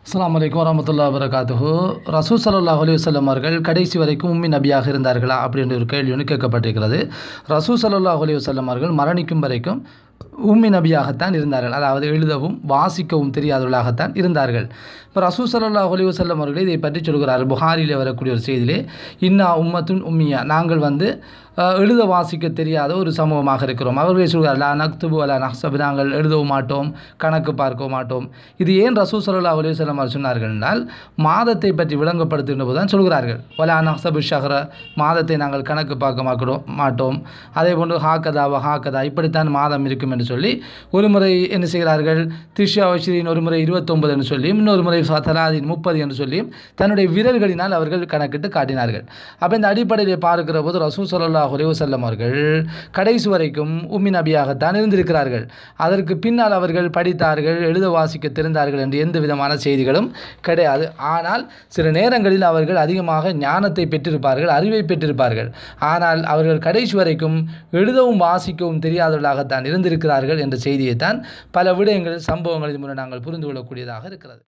அஸ்ஸலாமு அலைக்கும் வரமத்துல்லா வரகாத்துஹு ரசூ சல்லாஹ் அலி வல்லம் அவர்கள் கடைசி வரைக்கும் உம்மி நபியாக இருந்தார்களா அப்படின்ற ஒரு கேள்வி ஒன்று கேட்கப்பட்டிருக்கிறது ரசூ சல்லாஹ் அலி வல்லம் அவர்கள் மரணிக்கும் வரைக்கும் உம்மி நபியாகத்தான் இருந்தார்கள் அதாவது எழுதவும் வாசிக்கவும் தெரியாதவர்களாகத்தான் இருந்தார்கள் இப்போ ரசூ சல்லாஹ் அலி வல்லம் அவர்கள் இதை பற்றி சொல்கிறார்கள் புகாரியில் வரக்கூடிய ஒரு செய்தியிலே இன்னா உம்மத்துன் உம்மியா நாங்கள் வந்து அஹ், எழுத வாசிக்க தெரியாத ஒரு சமூகமாக இருக்கிறோம் அவர்களே சொல்கிறார் லா நக்துபு அலா நஹ்சபு நாங்கள் எழுதவும் மாட்டோம் கணக்கு பார்க்கவும் மாட்டோம் இது ஏன் ரசூ சல்லா அலி வல்லம் அவர் சொன்னார்கள் என்றால் மாதத்தை பற்றி விளங்கப்படுத்துகின்ற போது தான் சொல்கிறார்கள் வலா நஹ்சபு ஷஹர மாதத்தை நாங்கள் கணக்கு பார்க்க மாக்கிறோம் மாட்டோம் அதே போன்று ஹாக்கதா வ ஹாக்கதா இப்படித்தான் மாதம் இருக்கும் என்று சொல்லி ஒரு முறை என்ன செய்கிறார்கள் திஷ்யா வஷிரின் ஒரு முறை இருபத்தொன்பது என்று சொல்லியும் இன்னொரு முறை தலாதின் முப்பது என்று சொல்லியும் தன்னுடைய விரல்களினால் அவர்கள் கணக்கிட்டு காட்டினார்கள் அப்போ இந்த அடிப்படையில் பார்க்கிற போது ரசூ சல்லா செல்லம் அவர்கள் கடைசி வரைக்கும் உம்மி நபியாகத்தான் இருந்திருக்கிறார்கள் அதற்கு பின்னால் அவர்கள் படித்தார்கள் எழுத வாசிக்க தெரிந்தார்கள் என்று எந்த விதமான செய்திகளும் கிடையாது ஆனால் சில நேரங்களில் அவர்கள் அதிகமாக ஞானத்தை பெற்றிருப்பார்கள் அறிவை பெற்றிருப்பார்கள் ஆனால் அவர்கள் கடைசி வரைக்கும் எழுதவும் வாசிக்கவும் தெரியாதவர்களாகத்தான் இருந்திருக்கிறார்கள் என்ற செய்தியைத்தான் பல விடயங்கள் சம்பவங்களின் மூலம் நாங்கள் புரிந்து கொள்ளக்கூடியதாக இருக்கிறது